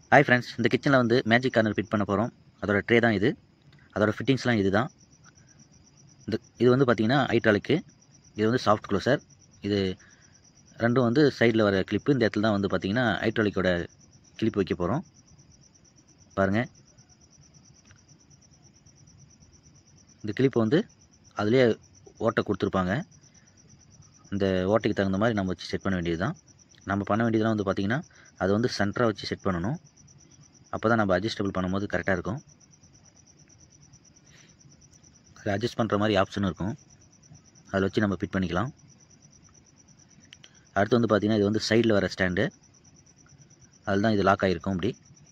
hi friends இந்த கிச்சனில் வந்து மேஜிக் கார்னர் ஃபிட் பண்ண போகிறோம் அதோட ட்ரே தான் இது அதோட ஃபிட்டிங்ஸ்லாம் இது தான் இந்த இது வந்து பார்த்திங்கன்னா ஹைட்ராலிக்கு இது வந்து சாஃப்ட் க்ளோசர் இது ரெண்டும் வந்து சைடில் வர கிளிப்பு இந்த இடத்துல தான் வந்து பார்த்திங்கன்னா ஹைட்ராலிக்கோட கிளிப் வைக்க போகிறோம் பாருங்கள் இந்த கிளிப்பை வந்து அதுலேயே ஓட்டை கொடுத்துருப்பாங்க இந்த ஓட்டைக்கு தகுந்த மாதிரி நம்ம வச்சு செட் பண்ண வேண்டியது தான் நம்ம பண்ண வேண்டியதெல்லாம் வந்து பார்த்திங்கன்னா அது வந்து சென்டராக வச்சு செட் பண்ணணும் அப்போ தான் நம்ம அட்ஜஸ்டபிள் பண்ணும்போது கரெக்டாக இருக்கும் அதில் அட்ஜஸ்ட் பண்ணுற மாதிரி ஆப்ஷனும் இருக்கும் அதில் வச்சு நம்ம ஃபிட் பண்ணிக்கலாம் அடுத்து வந்து பார்த்திங்கன்னா இது வந்து சைடில் வர ஸ்டாண்டு அதில் தான் இது லாக் ஆகிருக்கும் இப்படி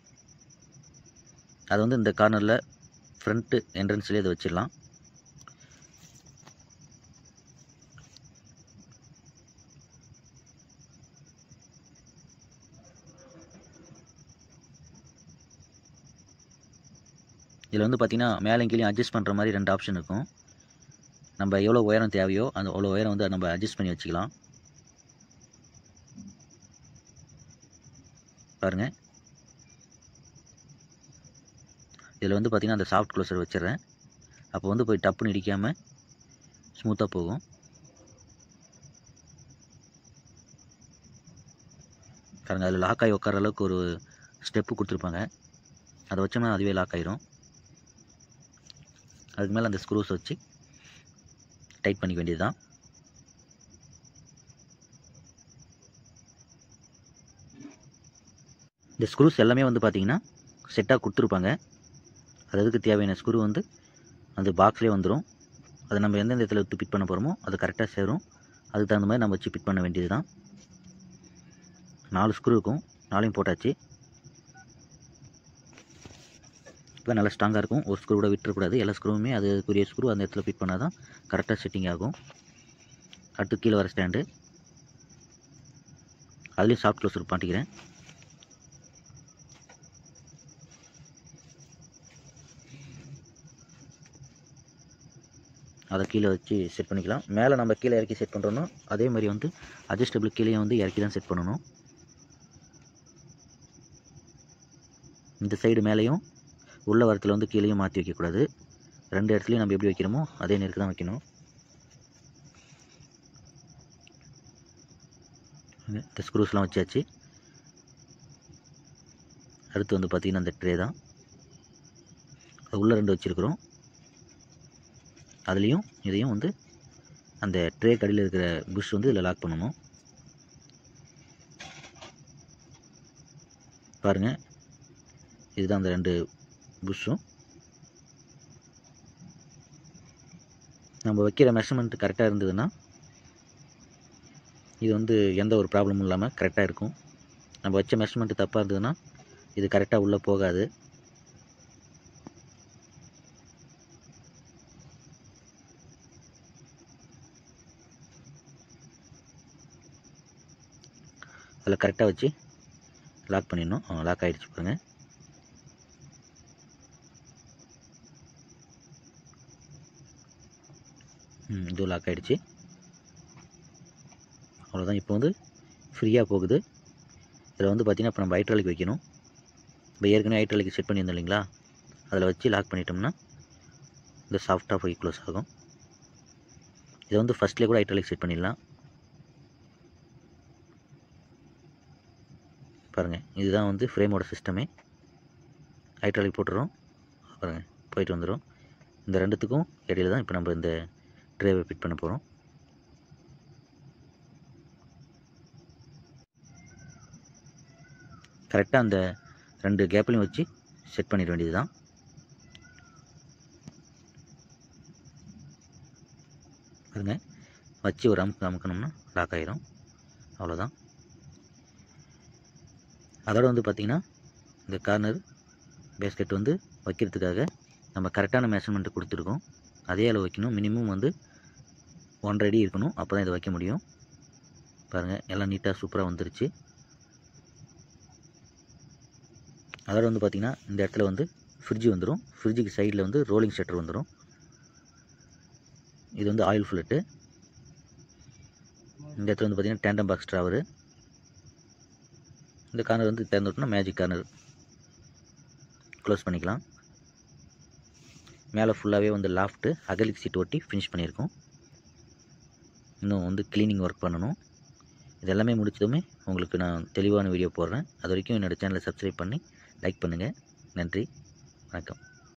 அது வந்து இந்த கார்னரில் ஃப்ரண்ட்டு என்ட்ரன்ஸ்லேயே இதை வச்சிடலாம் இதில் வந்து பார்த்திங்கன்னா மேலே கீழே அட்ஜஸ்ட் பண்ணுற மாதிரி ரெண்டு ஆப்ஷன் இருக்கும் நம்ம எவ்வளோ உயரம் தேவையோ அந்த அவ்வளோ உயரம் வந்து நம்ம அட்ஜஸ்ட் பண்ணி வச்சுக்கலாம் பாருங்கள் இதில் வந்து பார்த்திங்கன்னா அந்த சாஃப்ட் க்ளோசர் வச்சிடுறேன் அப்போ வந்து போய் டப்புன்னு இடிக்காமல் ஸ்மூத்தாக போகும் பாருங்கள் அதில் லாக் ஆகி உட்கார அளவுக்கு ஒரு ஸ்டெப்பு கொடுத்துருப்பாங்க அதை வச்சோம்னா அதுவே லாக் ஆயிரும் அதுக்கு மேலே அந்த ஸ்க்ரூஸ் வச்சு டைட் பண்ணிக்க வேண்டியது தான் இந்த ஸ்க்ரூஸ் எல்லாமே வந்து பார்த்திங்கன்னா செட்டாக கொடுத்துருப்பாங்க அது அதுக்கு தேவையான ஸ்க்ரூ வந்து அந்த பாக்ஸ்லேயே வந்துடும் அதை நம்ம எந்தெந்த இடத்துல எடுத்து ஃபிட் பண்ண போகிறோமோ அது கரெக்டாக சேரும் அதுக்கு தகுந்த மாதிரி நம்ம வச்சு ஃபிட் பண்ண வேண்டியது தான் நாலு ஸ்க்ரூ இருக்கும் நாலையும் போட்டாச்சு இப்போ நல்லா ஸ்ட்ராங்காக இருக்கும் ஒரு ஸ்க்ரூ கூட விட்டுறக்கூடாது எல்லா ஸ்க்ரூவுமே அது அதுக்குரிய ஸ்க்ரூ அந்த இடத்துல ஃபிட் பண்ணால் தான் கரெக்டாக செட்டிங் ஆகும் அடுத்து கீழே வர ஸ்டாண்டு அதுலேயும் சாஃப்ட் க்ளோஸர் மாட்டிக்கிறேன் அதை கீழே வச்சு செட் பண்ணிக்கலாம் மேலே நம்ம கீழே இறக்கி செட் பண்ணுறோன்னா அதே மாதிரி வந்து அட்ஜஸ்டபிள் கீழே வந்து இறக்கி தான் செட் பண்ணணும் இந்த சைடு மேலேயும் உள்ள வரத்தில் வந்து கீழேயும் மாற்றி வைக்கக்கூடாது ரெண்டு இடத்துலையும் நம்ம எப்படி வைக்கிறோமோ அதே நேருக்கு தான் வைக்கணும் இந்த ஸ்க்ரூஸ்லாம் வச்சாச்சு அடுத்து வந்து பார்த்திங்கன்னா அந்த ட்ரே தான் அது உள்ளே ரெண்டு வச்சுருக்குறோம் அதுலேயும் இதையும் வந்து அந்த ட்ரே கடியில் இருக்கிற புஷ் வந்து இதில் லாக் பண்ணணும் பாருங்கள் இதுதான் அந்த ரெண்டு புஷ்ஷும் நம்ம வைக்கிற மெஷர்மெண்ட் கரெக்டாக இருந்ததுன்னா இது வந்து எந்த ஒரு ப்ராப்ளமும் இல்லாமல் கரெக்டாக இருக்கும் நம்ம வச்ச மெஷர்மெண்ட் தப்பாக இருந்ததுன்னா இது கரெக்டாக உள்ளே போகாது அதில் கரெக்டாக வச்சு லாக் பண்ணிடணும் லாக் ஆகிடுச்சு பாருங்கள் இது லாக் ஆகிடுச்சு அவ்வளோதான் இப்போ வந்து ஃப்ரீயாக போகுது இதில் வந்து பார்த்திங்கன்னா இப்போ நம்ம ஹைட்ராலிக் வைக்கணும் இப்போ ஏற்கனவே ஹைட்ராலிக் செட் பண்ணியிருந்தோம் இல்லைங்களா அதில் வச்சு லாக் பண்ணிட்டோம்னா இந்த சாஃப்டாக போய் க்ளோஸ் ஆகும் இதை வந்து ஃபஸ்ட்லேயே கூட ஹைட்ராலிக் செட் பண்ணிடலாம் பாருங்கள் இதுதான் வந்து ஃப்ரேமோட சிஸ்டமே ஹைட்ராலிக் போட்டுறோம் பாருங்கள் போயிட்டு வந்துடும் இந்த ரெண்டுத்துக்கும் இடையில தான் இப்போ நம்ம இந்த ட்ரேவை ஃபிட் பண்ண போகிறோம் கரெக்டாக அந்த ரெண்டு கேப்லையும் வச்சு செட் பண்ணிட வேண்டியது தான் பாருங்க வச்சு ஒரு அமுக்கு அமுக்கணும்னா லாக் ஆகிரும் அவ்வளோதான் அதோட வந்து பார்த்திங்கன்னா இந்த கார்னர் பேஸ்கெட் வந்து வைக்கிறதுக்காக நம்ம கரெக்டான மெஷர்மெண்ட்டு கொடுத்துருக்கோம் அதே அளவு வைக்கணும் மினிமம் வந்து ஒன்றரை அடி இருக்கணும் அப்போ தான் இதை வைக்க முடியும் பாருங்கள் எல்லாம் நீட்டாக சூப்பராக வந்துருச்சு அதோட வந்து பார்த்திங்கன்னா இந்த இடத்துல வந்து ஃப்ரிட்ஜு வந்துடும் ஃப்ரிட்ஜுக்கு சைடில் வந்து ரோலிங் ஷட்டர் வந்துடும் இது வந்து ஆயில் ஃபில்லட்டு இந்த இடத்துல வந்து பார்த்திங்கன்னா டேண்டம் பாக்ஸ் ட்ராவரு இந்த கார்னர் வந்து திறந்து விட்டோம்னா மேஜிக் கார்னர் க்ளோஸ் பண்ணிக்கலாம் மேலே ஃபுல்லாகவே வந்து லாஃப்ட்டு அகலிக் சீட் ஒட்டி ஃபினிஷ் பண்ணியிருக்கோம் இன்னும் வந்து க்ளீனிங் ஒர்க் பண்ணணும் இது எல்லாமே முடிச்சதுமே உங்களுக்கு நான் தெளிவான வீடியோ போடுறேன் அது வரைக்கும் என்னோடய சேனலை சப்ஸ்கிரைப் பண்ணி லைக் பண்ணுங்கள் நன்றி வணக்கம்